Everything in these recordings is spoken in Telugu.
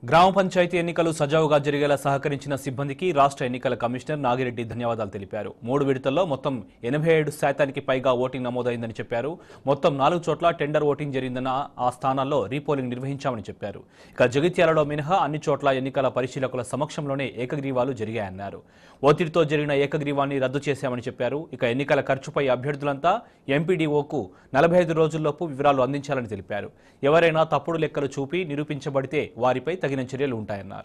గ్రామ పంచాయతీ ఎన్నికలు సజావుగా జరిగేలా సహకరించిన సిబ్బందికి రాష్ట్ర ఎన్నికల కమిషనర్ నాగిరెడ్డి ధన్యవాదాలు తెలిపారు మూడు విడతల్లో మొత్తం ఎనభై ఏడు శాతానికి పైగా ఓటింగ్ నమోదైందని చెప్పారు మొత్తం నాలుగు చోట్ల టెండర్ ఓటింగ్ జరిగిందన్న ఆ స్థానాల్లో రీపోలింగ్ నిర్వహించామని చెప్పారు ఇక జగిత్యాలలో మినహా అన్ని చోట్ల ఎన్నికల పరిశీలకుల సమక్షంలోనే ఏకగ్రీవాలు జరిగాయన్నారు ఒత్తిడితో జరిగిన ఏకగ్రీవాన్ని రద్దు చేశామని చెప్పారు ఇక ఎన్నికల ఖర్చుపై అభ్యర్థులంతా ఎంపీడీఓకు నలభై ఐదు రోజుల్లోపు వివరాలు అందించాలని తెలిపారు ఎవరైనా తప్పుడు లెక్కలు చూపి నిరూపించబడితే వారిపై తగిన చర్యలు ఉంటాయన్నారు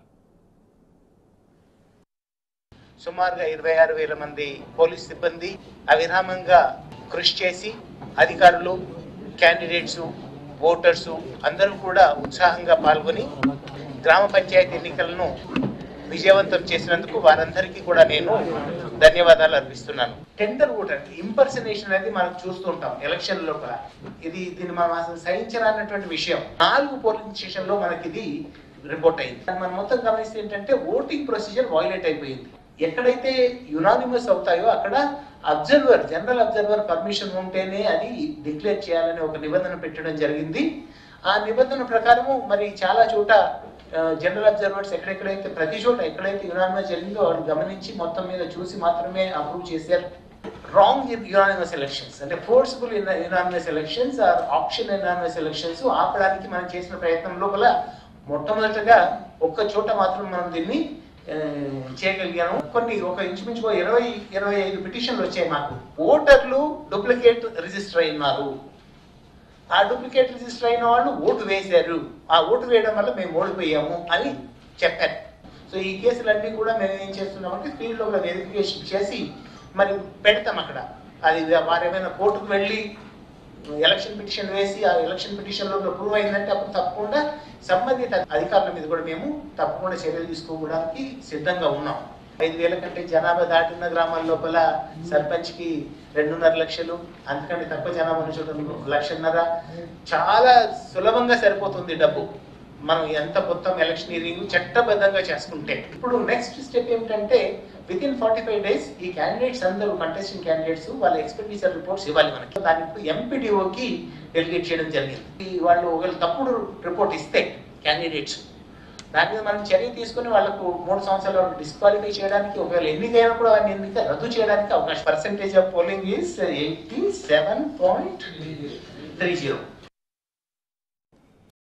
సుమారుగా ఇరవై ఆరు వేల మంది పోలీస్ సిబ్బంది అవిరామంగా కృషి చేసి అధికారులు క్యాండిడేట్స్ ఓటర్స్ అందరూ కూడా ఉత్సాహంగా పాల్గొని గ్రామ పంచాయతీ ఎన్నికలను విజయవంతం చేసినందుకు వారందరికీ కూడా నేను ధన్యవాదాలు అర్పిస్తున్నాను టెండర్ ఓటర్ ఇంపర్సనేషన్ అనేది మనం చూస్తుంటాం ఎలక్షన్ లోపల ఇది దీన్ని మనం అసలు సహించరానటువంటి విషయం నాలుగు పోలింగ్ స్టేషన్ లో మనకి ఇది రిపోర్ట్ అయింది మనం మొత్తం గమనిస్తే ఏంటంటే ఓటింగ్ ప్రొసీజర్ వైలేట్ అయిపోయింది ఎక్కడైతే యునానిమస్ అవుతాయో అక్కడ అబ్జర్వర్ జనరల్ అబ్జర్వర్ పర్మిషన్ ఉంటేనే అది డిక్లేర్ చేయాలని ఒక నిబంధన పెట్టడం జరిగింది ఆ నిబంధన ప్రకారము మరి చాలా చోట జనరల్ అబ్జర్వర్స్ ఎక్కడెక్కడైతే ప్రతి చోట ఎక్కడైతే యునానిమస్ జరిగిందో వాళ్ళు గమనించి మొత్తం మీద చూసి మాత్రమే అప్రూవ్ చేశారు రాంగ్ యునానిమస్ ఎలక్షన్స్ అంటే forceful unanimous elections or option unanimous elections ఆపడానికి మనం చేసిన ప్రయత్నం లోపల మొట్టమొదటగా ఒక్క చోట మాత్రం మనం దీన్ని ఆ, చేయగలిగాము కొన్ని ఒక ఇంచుమించు ఇరవై ఇరవై ఐదు పిటిషన్లు వచ్చాయి మాకు ఓటర్లు డూప్లికేట్ రిజిస్టర్ అయినారు ఆ డూప్లికేట్ రిజిస్టర్ అయిన వాళ్ళు ఓటు వేశారు ఆ ఓటు వేయడం వల్ల మేము ఓడిపోయాము అని చెప్పారు సో ఈ కేసులన్నీ కూడా మేము ఏం చేస్తున్నామంటే ఫీల్డ్లో కూడా వెరిఫికేషన్ చేసి మరి పెడతాం అక్కడ అది వారు ఏమైనా కోర్టుకు వెళ్ళి ఎలక్షన్ పిటిషన్ వేసి ఆ ఎలక్షన్ పిటిషన్ లో ప్రూవ్ అయిందంటే అప్పుడు తప్పకుండా సంబంధిత అధికారుల మీద కూడా మేము తప్పకుండా చర్యలు తీసుకోవడానికి సిద్ధంగా ఉన్నాం ఐదు వేల కంటే జనాభా దాటిన గ్రామాల లోపల సర్పంచ్ కి రెండున్నర లక్షలు అంతకంటే తక్కువ జనాభా ఉన్న చోట లక్షన్నర చాలా సులభంగా సరిపోతుంది డబ్బు మనం ఎంత మొత్తం ఎలక్షనీరింగ్ చట్టబద్ధంగా చేసుకుంటే ఇప్పుడు నెక్స్ట్ స్టెప్ ఏమిటంటే within forty five days ఈ క్యాండిడేట్స్ అందరూ కంటెస్టింగ్ క్యాండిడేట్స్ వాళ్ళ ఎక్స్పెండిచర్ రిపోర్ట్స్ ఇవ్వాలి మనకి దాన్ని ఇప్పుడు ఎంపీడీఓకి డెలిగేట్ చేయడం జరిగింది ఈ వాళ్ళు ఒకవేళ తప్పుడు రిపోర్ట్ ఇస్తే క్యాండిడేట్స్ దాని మీద మనం చర్య తీసుకుని వాళ్ళకు మూడు సంవత్సరాల వరకు డిస్క్వాలిఫై చేయడానికి ఒకవేళ ఎన్నికైనా కూడా వారిని ఎన్నిక రద్దు చేయడానికి అవకాశం percentage of polling is eighty seven point three zero